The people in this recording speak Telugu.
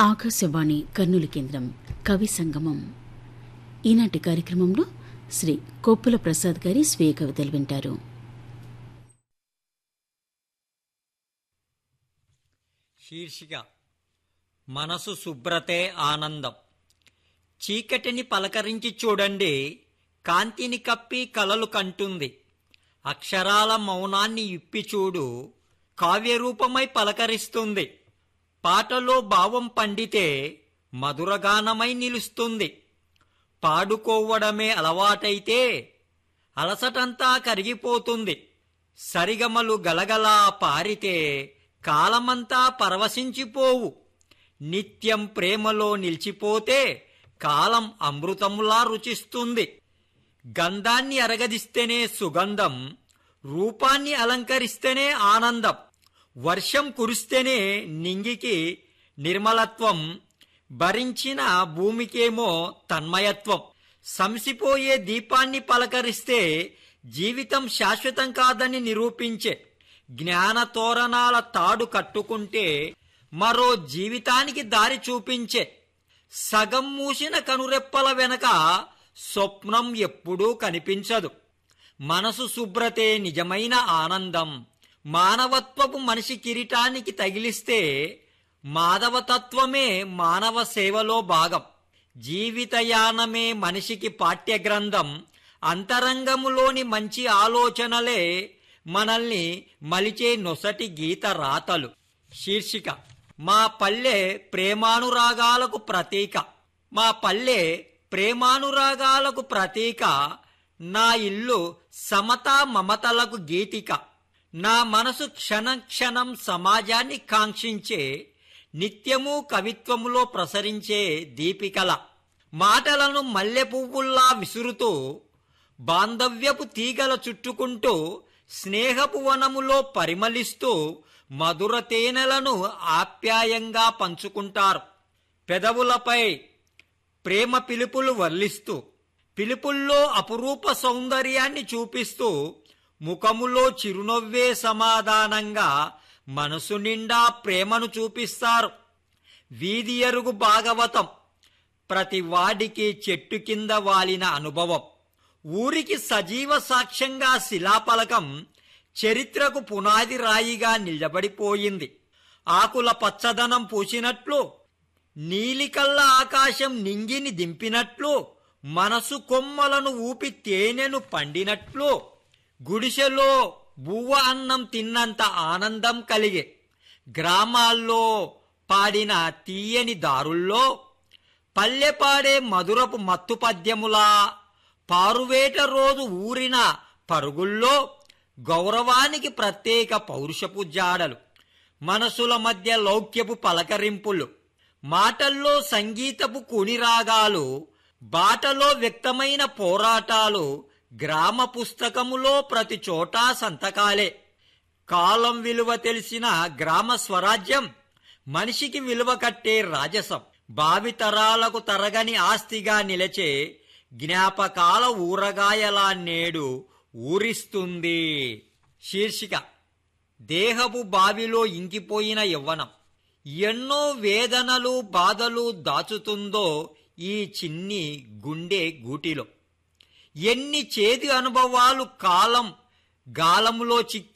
ఆకాశవాణి కర్నూలు కేంద్రం కవి సంగమం ఈనాటి కార్యక్రమంలో శ్రీ కొప్పుల ప్రసాద్ గారి స్వీయ కవితలు వింటారు శీర్షిక మనసు శుభ్రతే ఆనందం చీకటిని పలకరించి చూడండి కాంతిని కప్పి కలలు కంటుంది అక్షరాల మౌనాన్ని ఇప్పి చూడు కావ్యరూపమై పలకరిస్తుంది పాటలో భావం పండితే మధురగానమై నిలుస్తుంది పాడుకోవడమే అలవాటైతే అలసటంతా కరిగిపోతుంది సరిగమలు గలగలా పారితే కాలమంతా పరవశించిపోవు నిత్యం ప్రేమలో నిలిచిపోతే కాలం అమృతములా రుచిస్తుంది గంధాన్ని అరగదిస్తేనే సుగంధం రూపాన్ని అలంకరిస్తేనే ఆనందం వర్షం కురిస్తేనే నింగికి నిర్మలత్వం భరించిన భూమికేమో తన్మయత్వం సంసిపోయే దీపాన్ని పలకరిస్తే జీవితం శాశ్వతం కాదని నిరూపించే జ్ఞాన తోరణాల తాడు కట్టుకుంటే మరో జీవితానికి దారి చూపించే సగం మూసిన కనురెప్పల వెనక స్వప్నం ఎప్పుడూ కనిపించదు మనసు శుభ్రతే నిజమైన ఆనందం మానవత్వపు మనిషి కిరీటానికి తగిలిస్తే మాధవతత్వమే మానవ సేవలో భాగం జీవితయానమే మనిషికి పాఠ్యగ్రంథం అంతరంగములోని మంచి ఆలోచనలే మనల్ని మలిచే నొసటి గీత రాతలు శీర్షిక మా పల్లె ప్రేమానురాగాలకు ప్రతీక మా పల్లె ప్రేమానురాగాలకు ప్రతీక నా ఇల్లు సమతా మమతలకు గీతిక నా మనసు క్షణం క్షణం సమాజాన్ని కాంక్షించే నిత్యము కవిత్వములో ప్రసరించే దీపికల మాటలను మల్లె పువ్వుల్లా విసురుతూ బాంధవ్యపు తీగల చుట్టుకుంటూ స్నేహపు వనములో పరిమళిస్తూ మధుర తేనెలను ఆప్యాయంగా పంచుకుంటారు పెదవులపై ప్రేమ పిలుపులు వర్లిస్తూ పిలుపుల్లో అపురూప సౌందర్యాన్ని చూపిస్తూ ముఖములో చిరునవ్వే సమాధానంగా మనసు నిండా ప్రేమను చూపిస్తారు వీధి అరుగు భాగవతం ప్రతి వాడికి చెట్టు కింద వాలిన అనుభవం ఊరికి సజీవ సాక్ష్యంగా శిలాపలకం చరిత్రకు పునాది రాయిగా నిలబడిపోయింది ఆకుల పచ్చదనం పూసినట్లు నీలికల్ల ఆకాశం నింగిని దింపినట్లు మనసు కొమ్మలను ఊపి తేనెను పండినట్లు గుడిసెలో బువ్వ అన్నం తిన్నంత ఆనందం కలిగే గ్రామాల్లో పాడిన తీయని దారుల్లో పల్లె పాడే మధురపు మత్తు పద్యములా పారువేట రోజు ఊరిన పరుగుల్లో గౌరవానికి ప్రత్యేక పౌరుషపు జాడలు మనసుల మధ్య లౌక్యపు పలకరింపులు మాటల్లో సంగీతపు కునిరాగాలు బాటలో వ్యక్తమైన పోరాటాలు గ్రామ పుస్తకములో ప్రతి చోటా సంతకాలే కాలం విలువ తెలిసిన గ్రామ స్వరాజ్యం మనిషికి విలువ కట్టే రాజసం భావితరాలకు తరగని ఆస్తిగా నిలచే జ్ఞాపకాల ఊరగాయలా నేడు ఊరిస్తుంది శీర్షిక దేహపు బావిలో ఇంకిపోయిన యవ్వనం ఎన్నో వేదనలు బాధలు దాచుతుందో ఈ చిన్ని గుండె గూటిలో ఎన్ని చేదు అనుభవాలు కాలం గాలములో చిక్కి